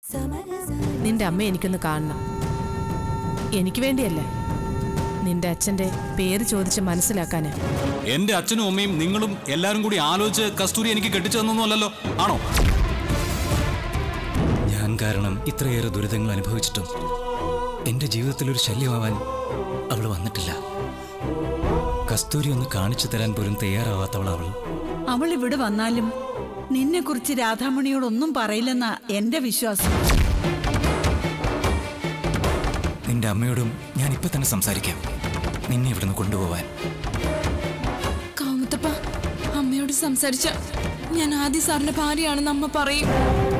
നിന്റെ അമ്മ എനിക്കൊന്ന് കാണണം എനിക്ക് വേണ്ടിയല്ല നിന്റെ അച്ഛന്റെ പേര് ചോദിച്ച് മനസ്സിലാക്കാന് എന്റെ അച്ഛനും അമ്മയും നിങ്ങളും എല്ലാരും കൂടി ആലോചിച്ച് കസ്തൂരി എനിക്ക് കെട്ടിച്ചു തന്നൊന്നുമല്ലല്ലോ ആണോ ഞാൻ കാരണം ഇത്രയേറെ ദുരിതങ്ങൾ അനുഭവിച്ചിട്ടും എൻ്റെ ജീവിതത്തിൽ ഒരു ശല്യമാവാൻ അവൾ വന്നിട്ടില്ല കസ്തൂരി ഒന്ന് കാണിച്ചു തരാൻ പോലും തയ്യാറാവാത്തവൾ അവൾ അവൾ ഇവിടെ വന്നാലും നിന്നെക്കുറിച്ച് രാധാമണിയോടൊന്നും പറയില്ലെന്നാ എന്റെ വിശ്വാസം നിന്റെ അമ്മയോടും ഞാൻ ഇപ്പൊ തന്നെ സംസാരിക്കാം നിന്നെ ഇവിടുന്ന് കൊണ്ടുപോവാൻ കാമുത്തപ്പ അമ്മയോട് സംസാരിച്ച ഞാൻ ആദ്യ സാറിന്റെ ഭാര്യയാണെന്ന് അമ്മ പറയും